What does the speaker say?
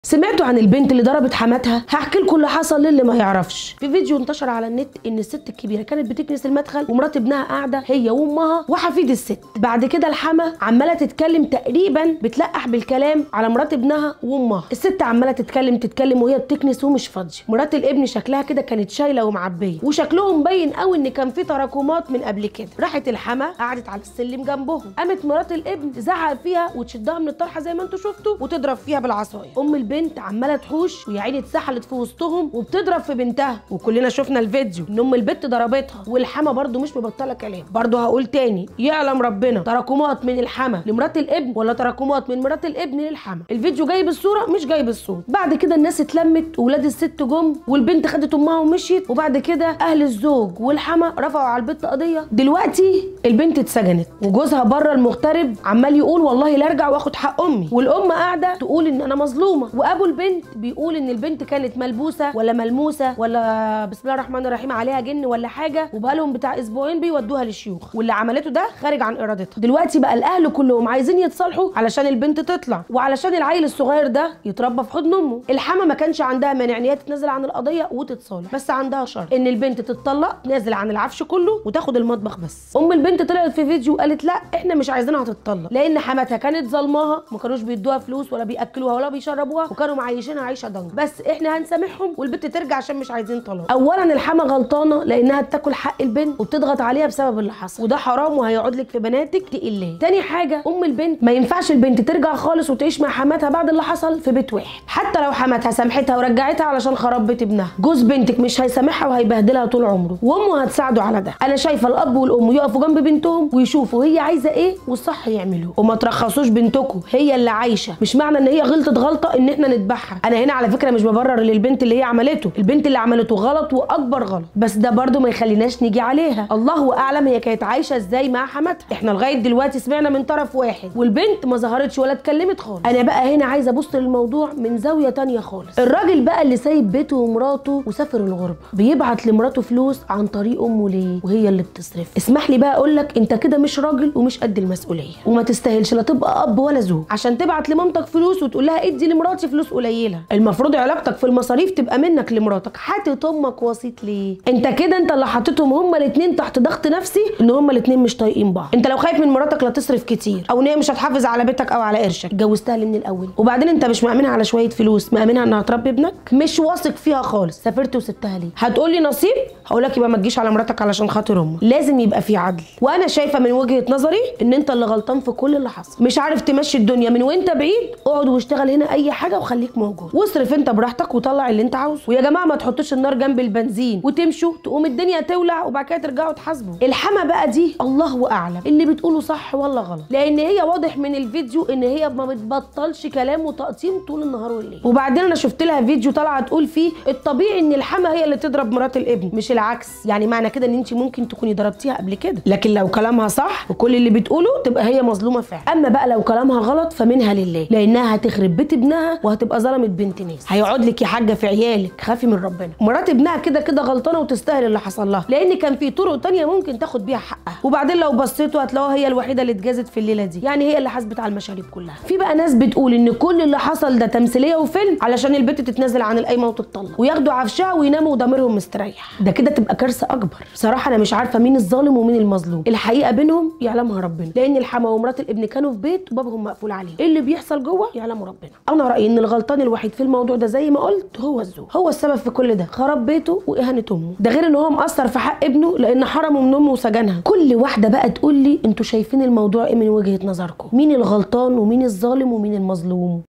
سمعتوا عن البنت اللي ضربت حماتها هحكي لكم اللي حصل للي ما يعرفش في فيديو انتشر على النت ان الست الكبيره كانت بتكنس المدخل ومرات ابنها قاعده هي وامها وحفيد الست بعد كده الحما عماله تتكلم تقريبا بتلقح بالكلام على مرات ابنها وامها الست عماله تتكلم تتكلم وهي بتكنس ومش فاضيه مرات الابن شكلها كده كانت شايله ومعبيه وشكلهم باين قوي ان كان في تراكمات من قبل كده راحت الحما قعدت على السلم جنبهم قامت مرات الابن تزعق فيها وتشدها من الطرحه زي ما انتم شفتوا وتضرب فيها بالعصايه ام البنت عماله تحوش ويا عيني اتسحلت في وسطهم وبتضرب في بنتها وكلنا شفنا الفيديو ان ام البنت ضربتها والحما برضو مش مبطله كلام برضو هقول تاني يعلم ربنا تراكمات من الحما لمرات الابن ولا تراكمات من مرات الابن للحما الفيديو جايب الصوره مش جايب الصوت بعد كده الناس اتلمت وولاد الست جم والبنت خدت امها ومشيت وبعد كده اهل الزوج والحما رفعوا على البنت قضيه دلوقتي البنت اتسجنت وجوزها بره المغترب عمال يقول والله لا ارجع واخد حق امي والام قاعده تقول ان انا مظلومه وابو البنت بيقول ان البنت كانت ملبوسه ولا ملموسه ولا بسم الله الرحمن الرحيم عليها جن ولا حاجه وبقالهم بتاع اسبوعين بيودوها للشيوخ واللي عملته ده خارج عن ارادتها دلوقتي بقى الاهل كلهم عايزين يتصالحوا علشان البنت تطلع وعلشان العيل الصغير ده يتربى في حضن امه الحما ما كانش عندها مانع ان هي تتنازل عن القضيه وتتصالح بس عندها شرط ان البنت تتطلق تنازل عن العفش كله وتاخد المطبخ بس ام البنت طلعت في فيديو قالت لا احنا مش عايزينها تتطلق لان حماتها كانت ظلماها ما كانوش بيدوها فلوس ولا بياكلوها ولا بيشربوها وكانوا معيشينها عيشه ضنك بس احنا هنسامحهم والبنت ترجع عشان مش عايزين طلاق اولا الحما غلطانه لانها بتاكل حق البنت وبتضغط عليها بسبب اللي حصل وده حرام وهيقعد لك في بناتك تقليه تاني حاجه ام البنت ما ينفعش البنت ترجع خالص وتعيش مع حماتها بعد اللي حصل في بيت واحد حتى لو حماتها سامحتها ورجعتها علشان خراب بيت ابنها جوز بنتك مش هيسامحها وهيبهدلها طول عمره وامه هتساعده على ده انا شايفه الاب والام يقفوا جنب بنتهم ويشوفوا هي عايزه ايه والصح يعملوه وما ترخصوش بنتكم هي اللي عايشه مش معنى ان هي غلطت غلطه ان احنا نذبحها انا هنا على فكره مش ببرر للبنت اللي هي عملته البنت اللي عملته غلط واكبر غلط بس ده برضو ما يخليناش نيجي عليها الله اعلم هي كانت عايشه ازاي مع حماتها احنا لغايه دلوقتي سمعنا من طرف واحد والبنت ما ظهرتش ولا اتكلمت خالص انا بقى هنا عايزه ابص للموضوع من زاويه تانية خالص الراجل بقى اللي سايب بيته ومراته وسافر الغربه بيبعت لمراته فلوس عن طريق امه ليه وهي اللي بتصرف اسمح لي بقى اقول لك انت كده مش راجل ومش قد المسؤوليه وما تستاهلش لا تبقى اب ولا زوج عشان تبعت لمامتك فلوس وتقول لها ادي لمراتي فلوس قليله المفروض علاقتك في المصاريف تبقى منك لمراتك حاطط امك وسيط ليه انت كده انت اللي حاططهم هما الاثنين تحت ضغط نفسي ان هما الاثنين مش طايقين بعض انت لو خايف من مراتك لا تصرف كتير او ان هي مش هتحافظ على بيتك او على قرشك اتجوزتها ليه من الاول وبعدين انت مش مأمنها على شويه فلوس مأمنها انها تربي ابنك مش واثق فيها خالص سافرت وسبتها ليه هتقول لي نصيب هقول لك يبقى ما تجيش على مراتك علشان خاطر امك لازم يبقى في عدل وانا شايفه من وجهه نظري ان انت اللي غلطان في كل اللي حصل مش عارف تمشي الدنيا من وانت بعيد اقعد واشتغل هنا اي حاجه وخليك موجود واصرف انت براحتك وطلع اللي انت عاوزه ويا جماعه ما تحطوش النار جنب البنزين وتمشوا تقوم الدنيا تولع وبعد كده ترجعوا تحاسبوا الحما بقى دي الله اعلم اللي بتقوله صح ولا غلط لان هي واضح من الفيديو ان هي ما بتبطلش كلام وتقطيم طول النهار والليل وبعدين انا شفت لها فيديو طالعه تقول فيه الطبيعي ان الحما هي اللي تضرب مرات الابن مش العكس يعني معنى كده ان انت ممكن تكوني ضربتيها قبل كده لكن لو كلامها صح وكل اللي بتقوله تبقى هي مظلومه فعلا اما بقى لو كلامها غلط فمنها لله لانها هتخرب بيت ابنها وهتبقى ظلمت بنت ناس هيقعد لك يا حاجه في عيالك خافي من ربنا مرات ابنها كده كده غلطانه وتستاهل اللي حصل لها لان كان في طرق تانية ممكن تاخد بيها حقها وبعدين لو بصيتوا هتلاقوها هي الوحيده اللي اتجازت في الليله دي يعني هي اللي حاسبت على المشاريب كلها في بقى ناس بتقول ان كل اللي حصل ده تمثيليه وفيلم علشان البنت تتنازل عن القايمه وتتطلق وياخدوا عفشها ويناموا وضميرهم مستريح ده كده تبقى كارثه اكبر بصراحه انا مش عارفه مين الظالم ومين المظلوم الحقيقه بينهم يعلمها ربنا لان الحما ومرات الابن كانوا في بيت وبابهم مقفول عليهم ايه اللي بيحصل جوه يعلمه ربنا انا رايي ان الغلطان الوحيد في الموضوع ده زي ما قلت هو الزوج هو السبب في كل ده خراب بيته واهانه امه ده غير ان هو مقصر في حق ابنه لان حرمه من امه وسجنها كل واحده بقى تقول لي انتوا شايفين الموضوع ايه من وجهه نظركم مين الغلطان ومين الظالم ومين المظلوم